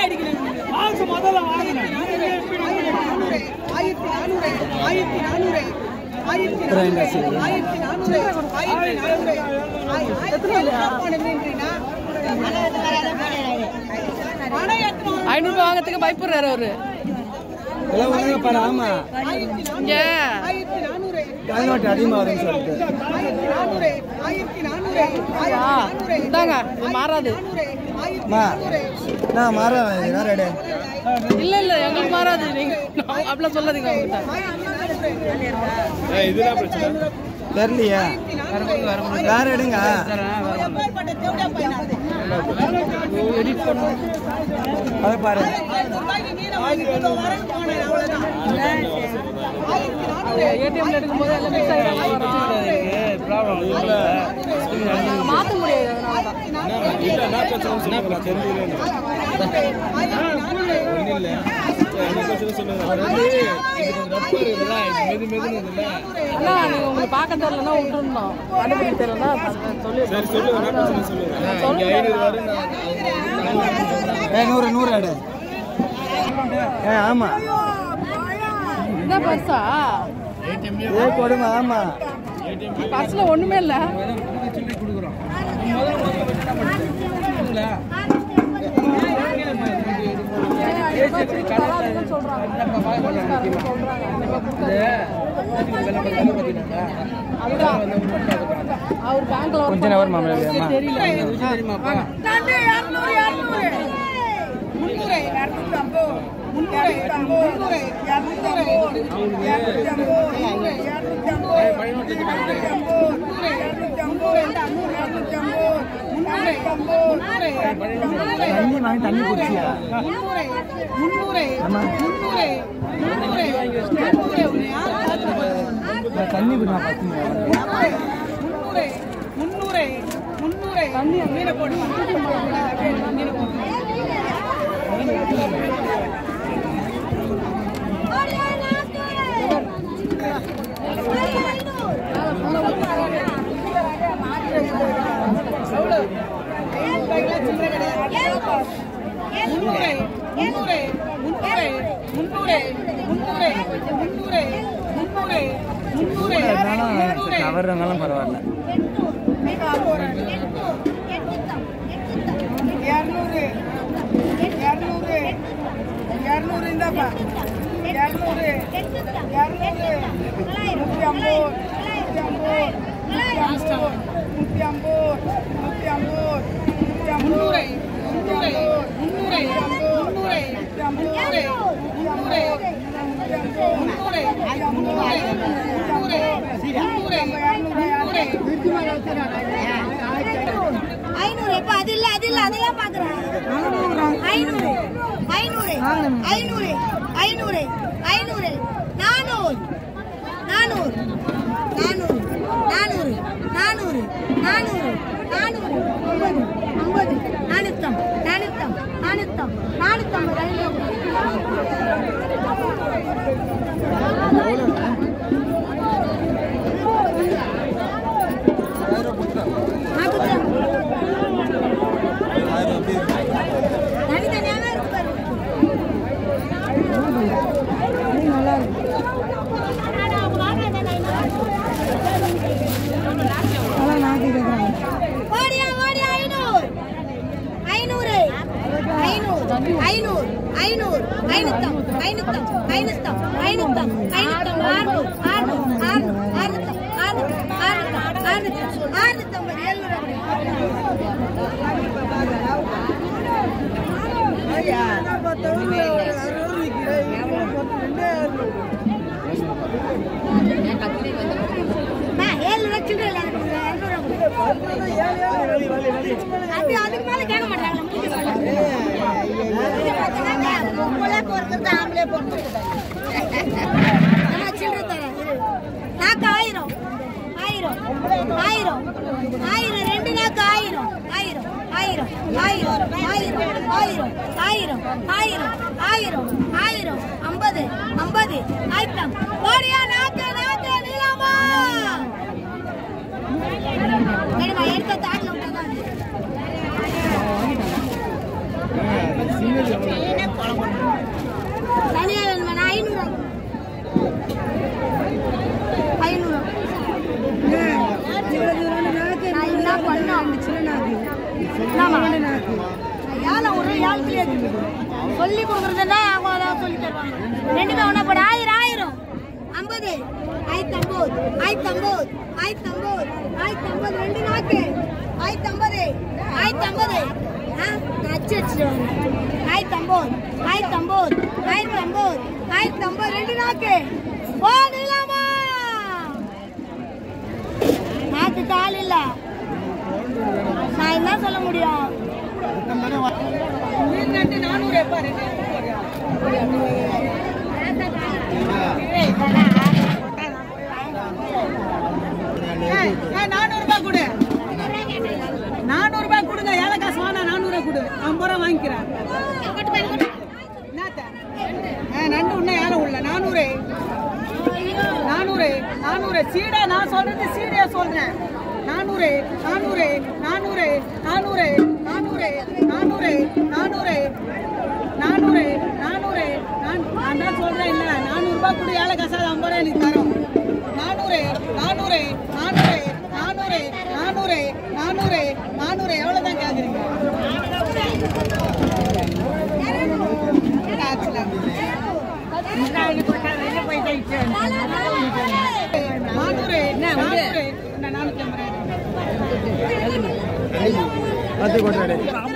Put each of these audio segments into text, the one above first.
மாசம் முதல்ல வாங்கினேன் ஆயிரத்தி நானூறு ஆயிரத்தி நானூறு ஆயிரத்தி நானூறு ஆயிரத்தி நானூறு ஆயிரத்தி நானூறு ஆயிரத்தி நானூறு ஐநூறு ரூபாய் வாங்கறதுக்கு பயப்படுறாரு அவரு எல்லாம் வாங்க பாரு ஆமா இங்க ஆயிரத்தி நானூறு கால்நாட்டு அதிகமாக வரும்னு சொல்லிட்டு ஆயிரத்தி நானூறு ஆயிரத்தி நானூறு ஆ, இந்தாங்க இது மாறாது அம்மா நான் மாற வேற எடு இல்ல இல்ல எங்களுக்கு மாறாது நீங்க அப்படிலாம் சொல்லாதீங்க அவங்ககிட்ட தெரியலையே வேற எடுங்க அதை பாரு ஏடிஎம்ல எடுக்கும்போது எல்லாம் மிக்ஸ் ஆகிடும் மாத்த முடியாது அதனால தான். அண்ணா நீங்க உங்களுக்கு பார்க்க தெரியலன்னா விட்டுருந்தோம் கண்டுபிடிக்க தெரியலன்னா சொல்லி ஏ நூறு நூறு எடு ஏ ஆமா என்ன பர்ஸா ஏ கொடுமா ஆமா பர்ஸ்ல ஒண்ணுமே இல்ல அவர் பேங்க்ல கொஞ்ச நேரம் மாமலை அம்மா தெரியல தண்ணி வாங்கி தண்ணி குடிச்சியா இந்த தண்ணி குடி நான் பத்து கவர் இருந்தாலும் பரவாயில்ல இரநூறு இரநூறு இரநூறு இந்தாப்பா இரநூறு இரநூறு நூற்றி ஐம்பது நூற்றி ஐம்பது நூற்றி ஐம்பது நூற்றி ஐம்பது முந்நூறு முந்நூறு முந்நூறு முந்நூறு ஐநூறு இப்ப அது இல்ல அது இல்ல அதெல்லாம் பாக்குறேன் ஐநூறு ஐநூறு ஐநூறு ஐநூறு ஐநூறு நானூறு நானூறு நானூறு நானூறு நானூறு நானூறு நானூறு ஐம்பது ஐம்பது நானூத்தம் நானூத்தம் நானூத்தம் நானூத்தம்பது தனித்தனியாவே இருக்கு பாரு. ஓடியா, ஓடியா, ஐநூறு. ஐநூறு. ஐநூறு. ஐநூறு. ஐநூறு. ஐநூத்தம். ஐநூத்தம். ஐநூத்தம். ஐநூத்தம். ஐநூத்தம். ஆறுநூறு. ஆறுநூறு. ஆறுநூறு. ஆறுநூத்தம். ஆறுநூறு. ஆறுநூறு. ஆறுநூறு. ஆறுநூத்தம்பது. எழுநூறு. அம்மா, ஏழு ரூபா சில்லறை இல்லை எனக்கு கொடுங்க. இருநூறு ரூபா கொடுங்க. அது அதுக்கு மேல கேட்க மாட்டாங்க முடிஞ்சு போச்சு. முடிஞ்சு போச்சுன்னா, பொம்பளை பொறுக்கிறது, ஆம்பளை பொறுக்கிறது. அம்மா, சில்லறை தரேன், இரு. நாக்கு ஆயிரம் ஆயிரம் ஆயிரம் ஆயிரம் ரெண்டு நாக்கு ஆயிரம் ஆயிரம் ஆயிரம் ஆயிரம் ஆயிரம் ஆயிரம் ஆயிரம் ஆயிரம் ஆயிரம் ஆயிரம் ஐம்பது ஐம்பது ஆயிரம் ஓடியா நாக்கு நாக்கு நீளாமா வேணுமா எடுத்த தாட்டில் விட்டாதான் சின்னது எவ்வளோ ஏழத்துல இருக்கு சொல்லி கொடுக்குறதுன்னா அவங்க அதான் சொல்லி தருவாங்க ரெண்டுமே ஒன்றா போட ஆயிரம் ஆயிரம் ஐம்பது ஆயிரத்தி ஐம்பது ஆயிரத்தி ஐம்பது ஆயிரத்தி ஐம்பது ஆயிரத்தி ஐம்பது ரெண்டு நாக்கு ஆயிரத்தி ஐம்பது ஆயிரத்தி ஐம்பது ஆ நான் அச்சு அடிச்சிடுவாங்க ஆயிரத்தி ஐம்பது ஆயிரத்தி ஐம்பது ஆயிரத்தி ஐம்பது ஆயிரத்தி ஐம்பது ரெண்டு நாக்கு ஓ நிலாமா நாக்கு கால் இல்ல நான் என்ன சொல்ல முடியும் ரெண்டு நானூறு எப்பா ரெண்டு ஏய், ஏய், நானூறு ரூபாய் கொடு நானூறு ரூபாய் கொடுங்க ஏழை காசு வாங்க நானூறு கொடு ஐம்பது ரூபா வாங்கிக்கிறேன் என்னத்த ஆ, நண்டு இன்னும் யாரும் உள்ள நானூறு நானூறு நானூறு சீடை நான் சொல்றது சீடையா சொல்றேன் நானூறு நானூறு நானூறு நானூறு நானூறு நானூறு நானூறு நானூறு நானூறு நான் நான் தான் சொல்றேன் இல்ல நானூறு ரூபாய் கொடு ஏழை காசாது ஐம்பது ரூபாய் எனக்கு தரோம் நானூறு நானூறு நானூறு நானூறு நானூறு நானூறு நானூறு எவ்வளவுதான் கேக்குறீங்க ஆச்சுல. நானூறு நானூறு இந்த நானூத்தி ஐம்பது பத்து கொண்டாடு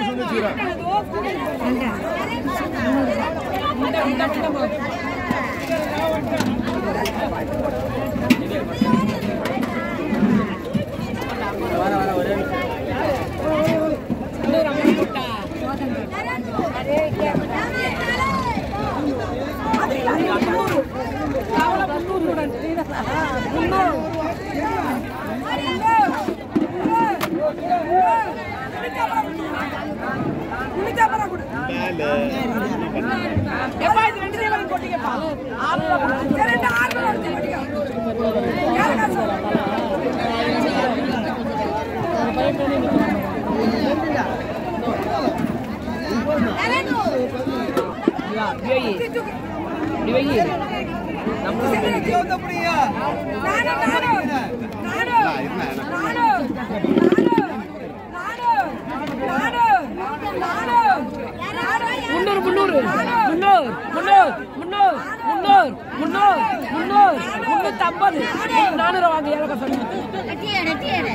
முன்னூறு முன்னூறு முன்னூறு முன்னூறு முன்னூறு முன்னூறு முன்னூறு முன்னூறு முன்னூத்தி ஐம்பது நானூறு வாங்க ஏழை காசு ரெட்டியாடு ரெட்டியாடு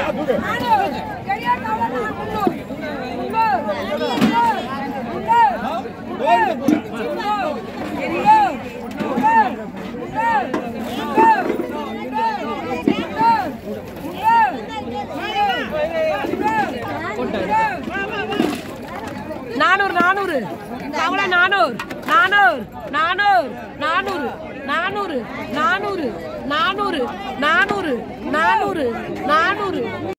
நானூறு நானூறு கவலை நானூறு நானூறு நானூறு நானூறு நானூறு நானூறு நானூறு நானூறு நானூறு நானூறு